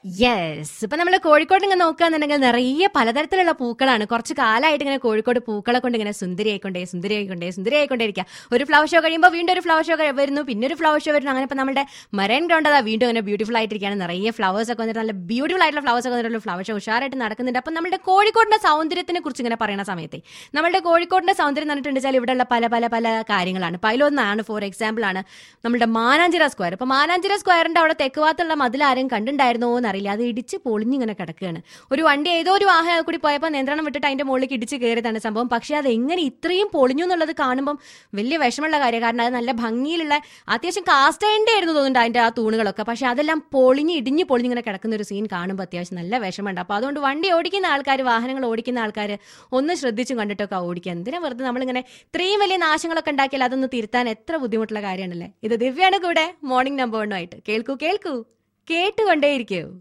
yes ഇപ്പൊ നമ്മൾ കോഴിക്കോട് ഇങ്ങനെ നോക്കുകയാണെന്നുണ്ടെങ്കിൽ നിറയെ പലതരത്തിലുള്ള പൂക്കളാണ് കുറച്ച് കാലമായിട്ട് ഇങ്ങനെ കോഴിക്കോട് പൂക്കളെ കൊണ്ട് ഇങ്ങനെ സുന്ദരിയായിക്കൊണ്ടേ സുന്ദരിയായിക്കൊണ്ടേ സുന്ദരിയായിക്കൊണ്ടേ ഒരു ഫ്ലവർ ഷോ കഴിയുമ്പോൾ വീണ്ടും ഒരു ഫ്ലവർ ഷോ വരുന്നു പിന്നെ ഒരു ഫ്ലവർ ഷോ വരുന്നു അങ്ങനെ ഇപ്പൊ നമ്മുടെ മറൈൻ ഗ്രൗണ്ട് അതാ വീണ്ടും അങ്ങനെ ബ്യൂട്ടിഫുൾ ആയിട്ടിരിക്കുകയാണ് നിറയെ ഫ്ലവേഴ്സ് ഒക്കെ വന്നിട്ട് നല്ല ബ്യൂട്ടിഫുൾ ആയിട്ടുള്ള ഫ്ലവേഴ്സ് ഒക്കെ വന്നിട്ടുള്ള ഫ്ലവർ ഷോ ഉഷാറായിട്ട് നടക്കുന്നുണ്ട് അപ്പൊ നമ്മുടെ കോഴിക്കോടിന്റെ സൗന്ദര്യത്തിനെ കുറിച്ച് ഇങ്ങനെ പറയുന്ന സമയത്ത് നമ്മുടെ കോഴിക്കോടിന്റെ സൗന്ദര്യം എന്ന് പറഞ്ഞിട്ടുണ്ടെങ്കിൽ ഇവിടെയുള്ള പല പല പല കാര്യങ്ങളാണ് അപ്പൊ അതിലൊന്നാണ് ഫോർ എക്സാമ്പിൾ ആണ് നമ്മുടെ മാനാഞ്ചിറ സ്ക്വയർ ഇപ്പൊ മാനാഞ്ചിറ സ്ക്വയറിന്റെ അവിടെ തെക്ക് ഭാഗത്തുള്ള മതിൽ ആരും കണ്ടിട്ടുണ്ടായിരുന്നോ എന്നറിയില്ല അത് ഇടിച്ച് പൊളിഞ്ഞിങ്ങനെ കിടക്കുകയാണ് ഒരു വണ്ടി ഏതോ ഒരു വാഹനം കൂടി പോയപ്പോൾ നിയന്ത്രണം വിട്ടിട്ട് അതിന്റെ മുകളിലേക്ക് ഇടിച്ച് കയറിയതാണ് സംഭവം പക്ഷേ അത് എങ്ങനെ ഇത്രയും പൊളിഞ്ഞു എന്നുള്ളത് കാണുമ്പം വലിയ വിഷമമുള്ള കാര്യം കാരണം അത് നല്ല ഭംഗിയിലുള്ള അത്യാവശ്യം കാസ്റ്റേണ്ടേ ആയിരുന്നു തോന്നുന്നുണ്ട് അതിന്റെ ആ തൂണുകളൊക്കെ പക്ഷെ അതെല്ലാം പൊളിഞ്ഞ് ഇടിഞ്ഞ് പൊളിഞ്ഞിങ്ങനെ കിടക്കുന്ന ഒരു സീൻ കാണുമ്പോൾ അത്യാവശ്യം നല്ല വിഷമമുണ്ട് അപ്പോൾ അതുകൊണ്ട് വണ്ടി ഓടിക്കുന്ന ആൾക്കാർ വാഹനങ്ങൾ ഓടിക്കുന്ന ആൾക്കാർ ഒന്ന് ശ്രദ്ധിച്ചും കണ്ടിട്ടൊക്കെ ഓടിക്കുക എന്തിനാ വെറുതെ നമ്മളിങ്ങനെ ഇത്രയും വലിയ നാശങ്ങളൊക്കെ ഉണ്ടാക്കിയാൽ അതൊന്ന് തിരുത്താൻ എത്ര ബുദ്ധിമുട്ടുള്ള കാര്യമാണല്ലേ ഇത് ദിവ്യാണ് കൂടെ മോർണിംഗ് നമ്പർ വണ്ണുമായിട്ട് കേൾക്കൂ കേൾക്കൂ കേട്ടുകൊണ്ടേയിരിക്കൂ